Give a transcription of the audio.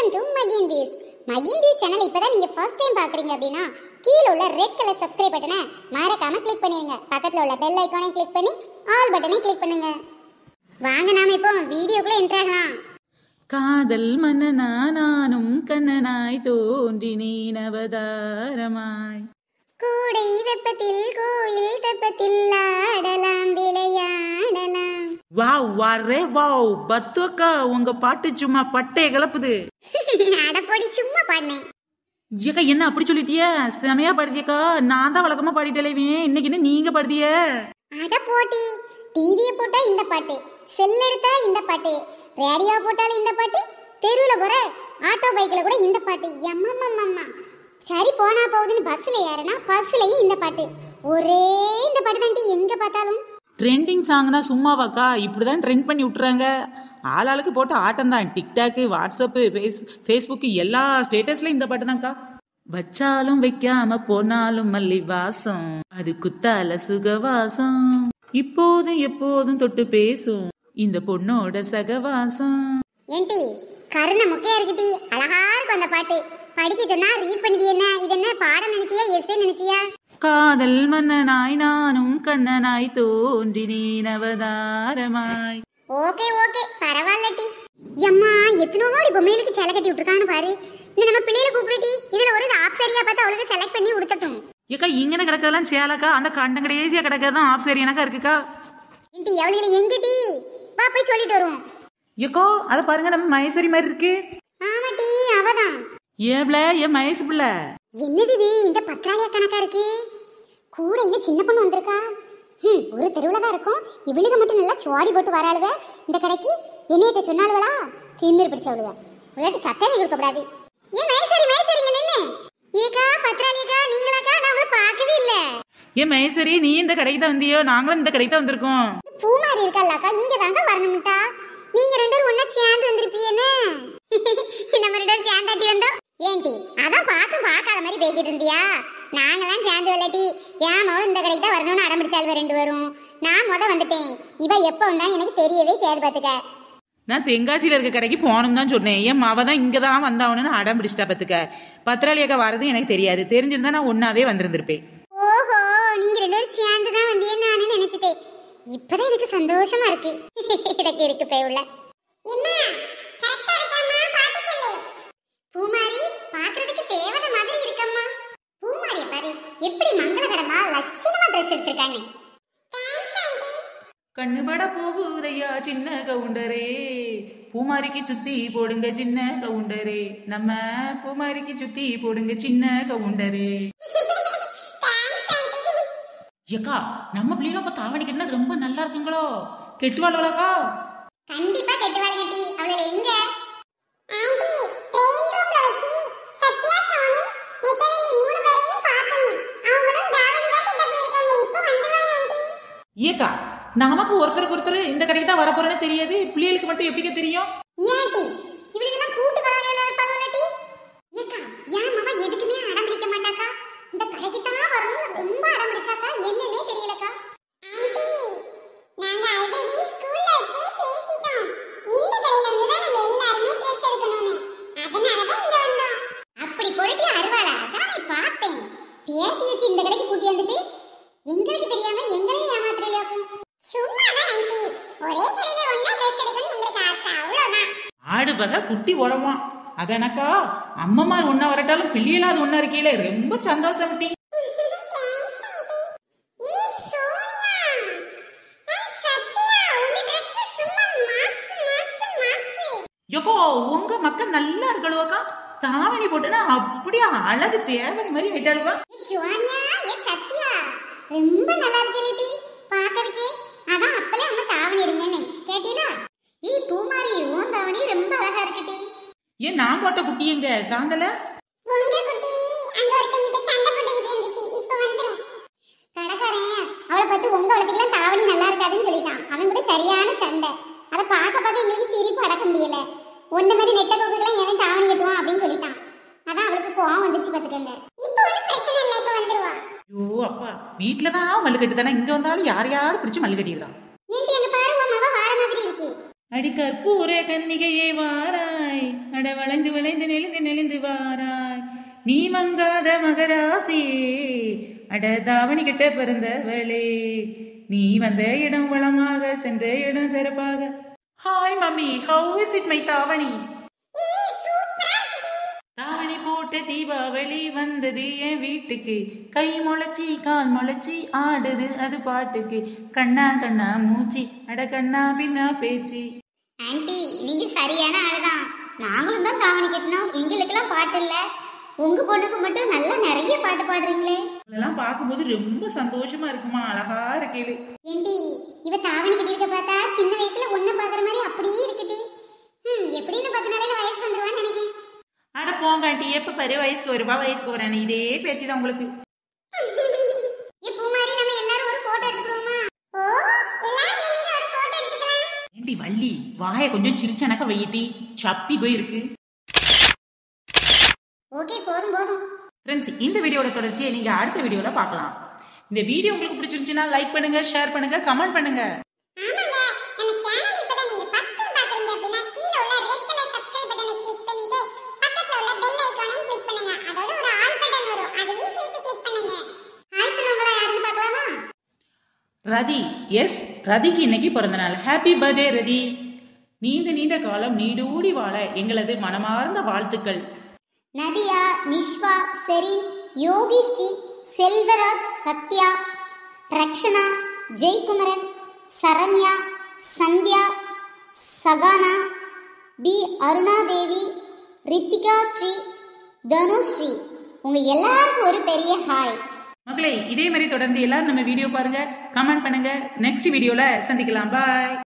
welcome to Makin views Makin view channel இப்பதான் நீங்க first time பாக்குறீங்க அப்படின்னா கீழே உள்ள ரெட் கலர் சப்ஸ்கிரைப் பட்டனை மறக்காம கிளிக் பண்ணிருங்க பக்கத்துல உள்ள பெல் ஐகானை கிளிக் பண்ணி ஆல் பட்டனை கிளிக் பண்ணுங்க வாங்க நாம இப்போ வீடியோக்குள்ள என்ட்ரு ஆகலாம் காதல் மன்னனா நானும் கண்ணனாய் தோன்றினேன் அவதாரமாய் கூடை வெப்பத்தில் கோயில் தெப்பத்தில் ஆடலாம் விளையாடலாம் வாவ் வாரே வாவ் பத்து அக்கா உங்க பாட்டு சும்மா பட்டைய கிளப்புது அடப்பொடி சும்மா பாடினேன் ஏக்கா என்ன அப்படி சொல்லிட்டிய செமையா பாடுதியக்கா நான் தான் வழக்கமா பாடிட்டேன் இன்னைக்கு என்ன நீங்க பாடுதிய அட போட்டி டிவியை போட்டா இந்த பாட்டு செல் எடுத்தா இந்த பாட்டு ரேடியோ போட்டாலும் இந்த பாட்டு தெருவில் போற ஆட்டோ பைக்ல கூட இந்த பாட்டு எம்மம்மம்மம்மா சரி போனா போகுதுன்னு பஸ்ல ஏறனா பஸ்லயும் இந்த பாட்டு ஒரே இந்த பாட்டு தாண்டி எங்க பார்த்தாலும் ட்ரெண்டிங் சாங்னா சும்மாவாக்கா இப்படிதான் ட்ரெண்ட் பண்ணி விட்டுறாங்க ஆளாளுக்கு போட்டு ஆட்டம் தான் டிக்டாக்கு வாட்ஸ்அப்பு ஃபேஸ் ஃபேஸ்புக்கு எல்லா ஸ்டேட்டஸ்லயும் இந்த பாட்டு தான்க்கா வச்சாலும் வைக்காம போனாலும் மல்லி வாசம் அது குத்தால சுகவாசம் இப்போதும் எப்போதும் தொட்டு பேசும் இந்த பொண்ணோட சகவாசம் ஏன்டி கருணை முக்கையா இருக்குடி அழகா இருக்கும் அந்த பாட்டு படிக்க சொன்னா ரீட் பண்ணிது என்ன இது என்ன பாடம் நினைச்சியா எஸ்ஏ நினைச்சியா காதல் மன்னனாய் நானும் கண்ணனாய் தோன்றினேன் அவதாரமாய் ஓகே ஓகே பரவாயில்லட்டி எம்மா எத்தனோ கோடி பொம்மைகளுக்கு செலை கட்டி விட்டுருக்கான்னு பாரு இந்த நம்ம பிள்ளையில கூப்பிடுட்டி இதுல ஒரு ஆப் சரியா பார்த்து அவளுக்கு செலக்ட் பண்ணி கொடுத்துட்டும் ஏக்கா இங்கன கிடக்கிறதெல்லாம் சேலக்கா அந்த கண்டம் கடைசியா கிடக்கிறதான் ஆப் சரி எனக்கா இருக்குக்கா இன்டி எவளுகளை எங்கிட்டி வா போய் சொல்லிட்டு வருவோம் ஏக்கோ அதை பாருங்க நம்ம மகேஸ்வரி மாதிரி இருக்கு ஆமாட்டி அவதான் ஏப்ல ஏன் மகேஷ் பிள்ளை என்னது இது இந்த பத்திராளியா கணக்கா இருக்கு கூட இந்த சின்ன பொண்ணு வந்திருக்கா ஹம், ஒரு தெருவுல தான் இருக்கும் இவளுக்கு மட்டும் நல்லா சுவாடி போட்டு வராளுவ இந்த கடைக்கு என்னையத்த சொன்னாளுவளா திமிர் பிடிச்சவளுவ விளையாட்டு சத்தமே கொடுக்கக்கூடாது ஏன் மேசரி மேசரி இங்க நின்னு ஏக்கா பத்திராளியக்கா நீங்களாக்கா நான் உங்களை பார்க்கவே இல்ல ஏன் மகேஸ்வரி நீ இந்த கடைக்கு தான் வந்தியோ நாங்களும் இந்த கடைக்கு தான் வந்திருக்கோம் பூமாரி இருக்கல்லக்கா இங்க தாங்க வரணும்ட்டா நீங்க ரெண்டு பேரும் ஒண்ணா சேர்ந்து வந்திருப்பீன்னு நம்ம ரெண்டு பேரும் சேர்ந்தாட்டி வந்தோம் ஏன்டி அதான் பார்த்து பார்க்காத மாதிரி பேய்கிட்டு இருந்தியா நாங்கெல்லாம் சேர்ந்து விளையாட்டி ஏன் மகளும் இந்த கடைக்கு தான் வரணும்னு அடம் பிடிச்சாளுவ ரெண்டு பேரும் நான் முத வந்துட்டேன் இவ எப்ப வந்தாங்க எனக்கு தெரியவே செய்யாது பாத்துக்க நான் தென்காசியில இருக்க கடைக்கு போகணும் தான் சொன்னேன் என் மாவ தான் இங்க தான் வந்தாவணும்னு அடம் பிடிச்சிட்டா பத்துக்க பத்திராளி அக்கா வரது எனக்கு தெரியாது தெரிஞ்சிருந்தா நான் ஒன்னாவே வந்திருந்திருப்பேன் ஓஹோ நீங்க ரெண்டு பேரும் சேர்ந்து தான் வந்தீங்கன்னு நானே நினைச்சிட்டேன் இப்பதான் எனக்கு சந்தோஷமா இருக்கு எனக்கு இருக்கு போய் உள்ள பூமாரி பாக்குறதுக்கு தேவதை மாதிரி இருக்கம்மா பூமாரிய பாரு எப்படி மங்களகரமா லட்சணமா ட்ரெஸ் எடுத்திருக்காங்க கண்ணுபட போகுதையா சின்ன கவுண்டரே பூமாரிக்கு சுத்தி போடுங்க சின்ன கவுண்டரே நம்ம பூமாரிக்கு சுத்தி போடுங்க சின்ன கவுண்டரே ஏக்கா நம்ம பிள்ளைங்க அப்ப தாவணி கட்டினா ரொம்ப நல்லா இருக்குங்களோ கெட்டு வாழ்வளாக்கா கண்டிப்பா கெட்டு வாழ கட்டி அவளை எங்க ஆண்டி ட்ரெயின் ரூம்ல வச்சு சத்யா சோனி நெட்டவெளி மூணு பேரையும் பார்த்தேன் அவங்களும் தாவணி தான் கட்ட போயிருக்காங்க இப்போ வந்துருவாங்க ஆண்டி ஏக்கா நமக்கு ஒருத்தருக்கு ஒருத்தர் இந்த கடைக்கு தான் வரப்போறேன்னு தெரியாது பிள்ளைகளுக்கு மட்டும் எப்படிக்க தெரியும் ஏன்டி இவளுக்கெல்லாம் கூட்டு கலவையில இருப்பாங்களாட்டி ஏக்கா ஏன் மவ எதுக்குமே அடம் பிடிக்க மாட்டாக்கா இந்த கடைக்கு தான் வரணும்னு ரொம்ப அடம் பிடிச்சாக்கா என்னன்னே தெரியலக்கா ஆண்டி நாங்க ஆல்ரெடி ஸ்கூல்ல வச்சே பேசிட்டோம் இந்த கடையில இருந்து தான் நாங்க எல்லாருமே ட்ரெஸ் எடுக்கணும்னு அதனால தான் இங்க வந்தோம் அப்படி பொருட்டி அருவாளா அதான் நான் பார்த்தேன் பேசி வச்சு இந்த கடைக்கு கூட்டி வந்துட்டு எங்களுக்கு தெரியாம எங்களையும் ஏமாத்துறலையாக்கும் சும்மா தான் ஆண்டி ஒரே கடையில ஒண்ணா ட்ரெஸ் எடுக்கணும்னு எங்களுக்கு ஆசை அவ்வளவுதான் ஆடு வகை குட்டி உரவான் அதனக்கா அம்மம்மார் ஒன்னா வரட்டாலும் பிள்ளைகளாது ஒன்னா இருக்கீல ரொம்ப சந்தோஷம் டி யக்கோ உங்க மக்கள் நல்லா இருக்கழுவாக்கா தாவணி போட்டுனா அப்படியே அழகு தேவதை மாதிரி ஆயிட்டாளுவா ரொம்ப நல்லா இருக்கேடி பாக்கிறதுக்கே அதான் அப்பலே அம்மா தாவணி இருந்தேனே கேட்டீங்களா ஈ பூமாரி உன் தாவணி ரொம்ப அழகா இருக்குடி ஏன் நான் போட்ட குட்டி எங்க காங்கல உங்க குட்டி அங்க ஒருத்தங்கிட்ட சண்டை போட்டுக்கிட்டு இருந்துச்சு இப்போ வந்துரும் கடைக்காரன் அவளை பார்த்து உங்க வளர்த்திக்கலாம் தாவணி நல்லா இருக்காதுன்னு சொல்லிட்டான் அவன் கூட சரியான சண்டை அதை பார்க்க பார்க்க எங்களுக்கு சிரிப்பு அடக்க முடியல ஒன்ன மாதிரி நெட்ட கோக்குக்கெல்லாம் எவன் தாவணி கட்டுவான் அப்படின்னு சொல்லிட்டான் அதான் அவளுக்கு கோவம் வந்துருச்சு பாத்துக்கங்க இப்போ ஒன்றும் பிரச்சனை இல்லை இப்போ வந்துருவா ஐயோ அப்பா வீட்டுல தான் மல்லு கட்டு தானே இங்க வந்தாலும் யாரையாவது பிடிச்சு மல்லு கட்டிடுறான் ஏன்டி அங்க பாரு உன் மக வார மாதிரி இருக்கு அடி கற்பூர கன்னிகையே வாராய் அட வளைந்து வளைந்து நெளிந்து நெளிந்து வாராய் நீ மங்காத மகராசியே அட தாவணி கிட்ட பிறந்தவளே நீ வந்த இடம் வளமாக சென்ற இடம் சிறப்பாக hi mummy how is it my தாவணி தாவணி போட்ட தீபாவளி வந்தது என் வீட்டுக்கு கை முளைச்சி கால் முளைச்சி ஆடுது அது பாட்டுக்கு கண்ணா கண்ணா மூச்சி அட கண்ணா பின்னா பேச்சு ஆன்ட்டி நீங்க சரியான ஆளுதான் நாங்களும் தான் தாவணி கட்டினோம் எங்களுக்கெல்லாம் பாட்டு இல்ல உங்க பொண்ணுக்கு மட்டும் நல்லா நிறைய பாட்டு பாடுறீங்களே இதெல்லாம் பார்க்கும்போது ரொம்ப சந்தோஷமா இருக்குமா அழகா இருக்கேளு ஏண்டி இவ தாவணி கட்டியிருக்க பார்த்தா சின்ன வயசுல ஒண்ணு பாக்குற மாதிரி அப்படியே இருக்குடி ம் எப்படின்னு பத்து நாளையில வயசு வந்துருவான்னு நினைக்கிறேன் அட போங்க ஆண்டி எப்ப பாரு வயசுக்கு வருவா வயசுக்கு வரேன் இதே பேச்சு தான் உங்களுக்கு ஏ பூமாரி நம்ம எல்லாரும் ஒரு போட்டோ எடுத்துக்கலாமா ஓ எல்லாரும் நீங்க ஒரு போட்டோ எடுத்துக்கலாம் ஏண்டி வள்ளி வாயை கொஞ்சம் சிரிச்சனக்க வெயிட்டி சப்பி போயிருக்கு ஓகே போதும் போதும் ஃப்ரெண்ட்ஸ் இந்த வீடியோட தொடர்ச்சியை நீங்க அடுத்த வீடியோல பார்க்கலாம் இந்த வீடியோ உங்களுக்கு பிடிச்சிருந்துச்சுன்னா லைக் பண்ணுங்க ஷேர் பண்ணுங்க கமெண்ட் பண்ணுங்க ஆமாங்க நம்ம சேனல் இப்பதான் நீங்க ஃபர்ஸ்ட் டைம் பாக்குறீங்க அப்படின்னா கீழ உள்ள ரெட் கலர் சப்ஸ்கிரைப் பட்டனை கிளிக் பண்ணிட்டு பக்கத்துல உள்ள பெல் ஐகானையும் கிளிக் பண்ணுங்க அதோட ஒரு ஆல் பட்டன் வரும் அதையும் சேர்த்து கிளிக் பண்ணுங்க ஹாய் சொன்னவங்களா யாருன்னு பார்க்கலாமா ரதி எஸ் ரதிக்கு இன்னைக்கு பிறந்த நாள் ஹாப்பி பர்த்டே ரதி நீண்ட நீண்ட காலம் நீடூடி வாழ எங்களது மனமார்ந்த வாழ்த்துக்கள் நதியா நிஷ்வா செரின் யோகி ஸ்ரீ செல்வராஜ் சத்யா ரக்ஷனா ஜெய்குமரன் சரண்யா சந்தியா சகானா பி அருணாதேவி ரித்திகா ஸ்ரீ தனுஸ்ரீ உங்க எல்லாருக்கும் ஒரு பெரிய ஹாய் மக்களே இதே மாதிரி தொடர்ந்து எல்லாரும் நம்ம வீடியோ பாருங்க கமெண்ட் பண்ணுங்க நெக்ஸ்ட் வீடியோல சந்திக்கலாம் பாய்